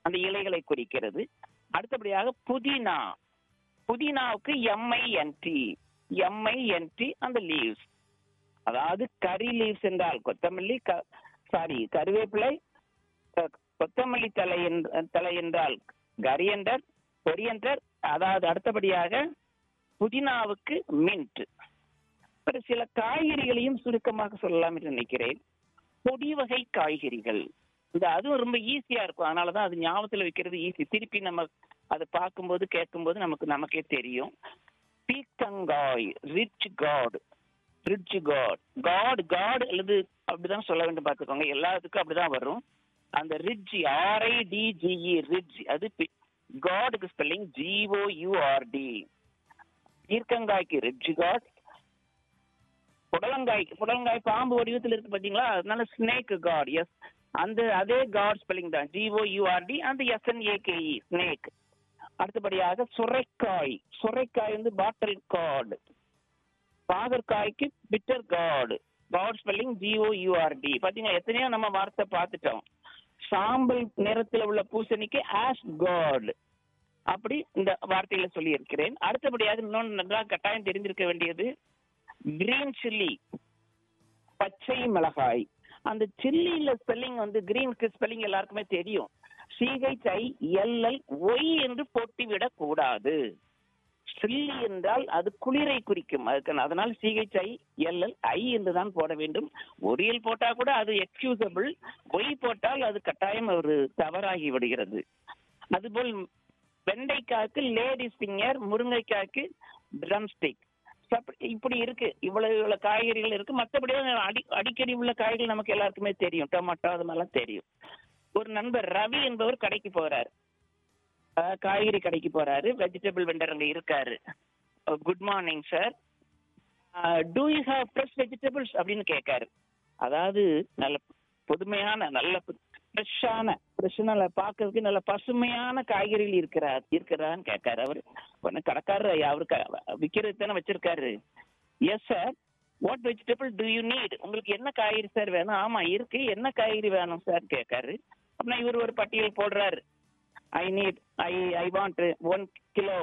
அந்த இலைகளை குறிக்கிறது அடுத்தபடியாக புதினா புதினாவுக்கு எம்ஐஎன்டி எம்ஐஎன்டி அந்த லீவ்ஸ் அதாவது கரி லீவ்ஸ் என்றால் கொத்தமல்லி சாரி கருவேப்பிலை க- கொத்தமல்லி தலை என்ற- தலை என்றால் கரியண்டர் கொரியண்டர் அதாவது அடுத்தபடியாக புதினாவுக்கு மின்ட் ஒரு சில காய்கறிகளையும் சுருக்கமாக சொல்லலாம் என்று நினைக்கிறேன் பொடி வகை காய்கறிகள் இந்த அதுவும் ரொம்ப ஈஸியா இருக்கும் அதனாலதான் அது ஞாபகத்துல வைக்கிறது ஈஸி திருப்பி நம்ம அதை பார்க்கும்போது கேட்கும்போது நமக்கு நமக்கே தெரியும் பீக்கங்காய் ridge gourd ridge gourd gourd gourd அல்லது அப்படிதான் சொல்ல வேண்டும் பார்த்துக்கோங்க எல்லாத்துக்கும் அப்படிதான் வரும் அந்த ரிட்ஜ் ஆர்ஐ டிஜிஇ ரிட்ஜ் அது காடுக்கு ஸ்பெல்லிங் ஜிஓ யூஆர்டி பீர்க்கங்காய்க்கு ரிட்ஜ் காட் புடலங்காய் புடலங்காய் பாம்பு வடிவத்தில் இருக்கு பாத்தீங்களா அதனால ஸ்னேக் காட் எஸ் அந்த அதே காட் ஸ்பெல்லிங் தான் ஜிஓ யூஆர்டி அந்த எஸ்என்ஏகேஇ ஸ்னேக் அடுத்தபடியாக சுரைக்காய் சுரைக்காய் வந்து பாட்டில் காட் பாகற்காய்க்கு bitter gourd gourd spelling G O U R D பாத்தீங்களா எத்தனையோ நம்ம வார்த்தை பார்த்துட்டோம் சாம்பல் நிறத்தில் உள்ள பூசணிக்கு ஆஷ் காட் அப்படி இந்த வார்த்தைகளை சொல்லி இருக்கிறேன் அடுத்தபடியாக இன்னொன்று நன்றாக கட்டாயம் தெரிந்திருக்க வேண்டியது கிரீன் சில்லி பச்சை மிளகாய் அந்த சில்லியில ஸ்பெல்லிங் வந்து கிரீனுக்கு ஸ்பெல்லிங் எல்லாருக்குமே தெரியும் சிஹெச்ஐ எல்எல் ஒய் என்று போட்டிவிடக் கூடாது சில்லி என்றால் அது குளிரை குறிக்கும் அதுக்கு அதனால் சிஹெச்ஐ எல்எல் ஐ என்று தான் போட வேண்டும் ஒரியல் போட்டா கூட அது எக்ஸ்கியூசபிள் ஒய் போட்டால் அது கட்டாயம் ஒரு தவறாகி விடுகிறது அதுபோல் வெண்டைக்காய்க்கு லேடிஸ் ஃபிங்கர் முருங்கைக்காய்க்கு ட்ரம்ஸ்டிக் இப்படி இருக்கு இவ்வளவு இவ்வளவு காய்கறிகள் இருக்கு மற்றபடி அடி அடிக்கடி உள்ள காய்கறிகள் நமக்கு எல்லாருக்குமே தெரியும் டொமேட்டோ அது மாதிரிலாம் தெரியும் ஒரு நண்பர் ரவி என்பவர் கடைக்கு போறாரு அஹ், காய்கறி கடைக்கு போறாரு வெஜிடபிள் வெண்டர் அங்க இருக்காரு good morning sir do you have fresh vegetables அப்படின்னு கேட்காரு அதாவது நல்ல புதுமையான நல்ல ஃப்ரெஷ்ஷான ஃப்ரெஷ்ஷான பார்க்கறதுக்கு நல்ல பசுமையான காய்கறிகள் இருக்கிறா இருக்கிறான்னு கேட்காரு அவரு உடனே கடைக்காரர் ஐயா, அவரு க- விக்கிறது தானே வச்சிருக்காரு yes sir what vegetable do you need உங்களுக்கு என்ன காய்கறி சார் வேணும் ஆமா இருக்கு என்ன காய்கறி வேணும் சார் கேட்காரு அப்படின்னா இவர் ஒரு பட்டியல் போடுறாரு I need I I want one kilo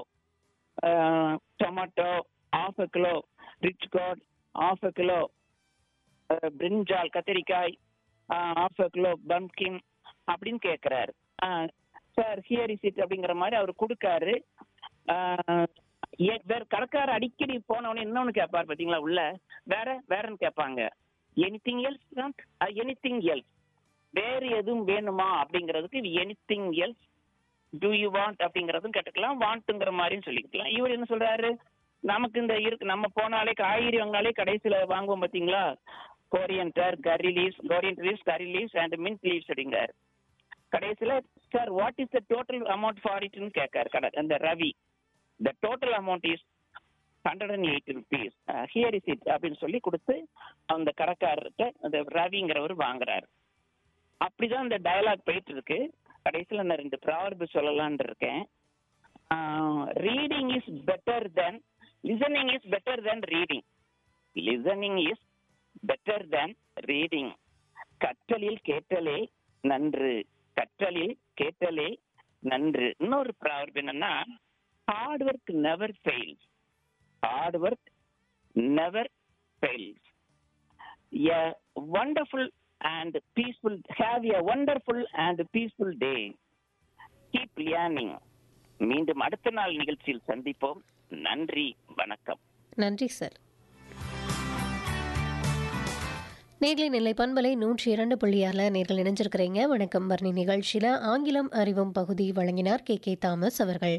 tomato half a kilo ridge gourd half a kilo brinjal கத்திரிக்காய் half a கிலோ பம்கின் அப்படின்னு கேட்குறாரு சார் ஹியர் இஸ் இட் அப்படிங்கிற மாதிரி அவர் கொடுக்காரு ஆஹ், ஏ- வேற கடைக்கார அடிக்கடி போனவொடனே இன்னொன்னு கேட்பாரு பாத்தீங்களா உள்ள வேற வேறன்னு கேட்பாங்க எனிதிங் எல்ஸ் எனிதிங் எல்ஸ் வேறு எதுவும் வேணுமா அப்படிங்கிறதுக்கு anything else do you want அப்படிங்கறதும் கேட்டுக்கலாம் வாண்ட்டுங்கிற மாதிரியும் சொல்லிக்கலாம் இவர் என்ன சொல்றாரு நமக்கு இந்த இருக்கு நம்ம போனாலே காய்கறி வாங்கினாலே கடைசியில வாங்குவோம் பாத்தீங்களா coriander curry leaves coriander leaves curry leaves and mint leaves அப்படிங்கிறாரு கடைசியில sir what is the total amount for இட்னு கேட்காரு கடை அந்த Ravi the total amount is hundred and eighty rupees here is it அப்படின்னு சொல்லி கொடுத்து அந்த கடைக்காரர்கிட்ட அந்த ரவிங்கிறவர் வாங்குறாரு அப்படிதான் இந்த டயலாக் போயிட்டு இருக்கு கடைசியில நான் ரெண்டு ப்ராவர்பு சொல்லலாம்னு இருக்கேன் reading is better than listening is better than reading listening is better than reading கற்றலில் கேட்டலே நன்று கற்றலில் கேட்டலே நன்று இன்னொரு ப்ராவர்பு என்னன்னா hard work never fails hard work never fails a wonderful and peaceful have a wonderful and peaceful day keep learning மீண்டும் அடுத்த நாள் நிகழ்ச்சியில் சந்திப்போம் நன்றி வணக்கம் நன்றி சார் நேர்களை நிலை பண்பலை நூற்றி இரண்டு புள்ளியாரில் நேர்கள் இணைஞ்சிருக்கிறீங்க வணக்கம் வர்ணி நிகழ்ச்சியில் ஆங்கிலம் அறிவும் பகுதி வழங்கினார் கே கே தாமஸ் அவர்கள்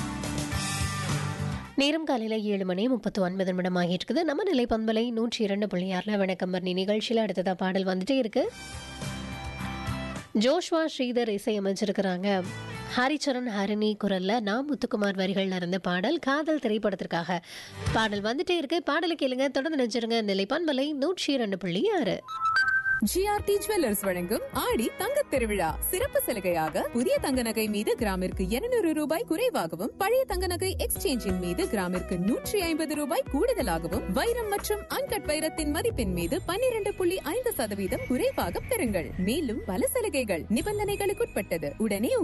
நேரம் காலையில் ஏழு மணி முப்பத்து ஒன்பது நிமிடம் ஆகிட்டு இருக்குது நம்ம நிலை பண்பலை நூற்றி இரண்டு புள்ளியாரில் வணக்கம் வர்ணி நிகழ்ச்சியில் அடுத்ததா பாடல் வந்துட்டே இருக்கு ஜோஷ்வா ஸ்ரீதர் இசையமைச்சிருக்கிறாங்க ஹரிச்சரன் ஹரிணி குரல்ல நான் முத்துக்குமார் வரிகள்ல இருந்த பாடல் காதல் திரைப்படத்திற்காக பாடல் வந்துட்டே இருக்கு பாடலை கேளுங்க தொடர்ந்து நினைச்சிருங்க நிலைப்பான்பலை நூற்றி இரண்டு புள்ளி ஆறு ஜிஆர்டி ஜுவல்லர்ஸ் வழங்கும் ஆடி தங்க திருவிழா சிறப்பு சலுகையாக புதிய தங்க நகை மீது கிராமிற்கு 200 ரூபாய் குறைவாகவும் பழைய தங்க நகை எக்ஸ்சேஞ்சின் மீது கிராமிற்கு நூற்றி ஐம்பது ரூபாய் கூடுதலாகவும் வைரம் மற்றும் அன்கட் வைரத்தின் மதிப்பின் மீது 12.5% புள்ளி ஐந்து சதவீதம் குறைவாக பெறுங்கள் மேலும் பல சலுகைகள் நிபந்தனைகளுக்குட்பட்டது உடனே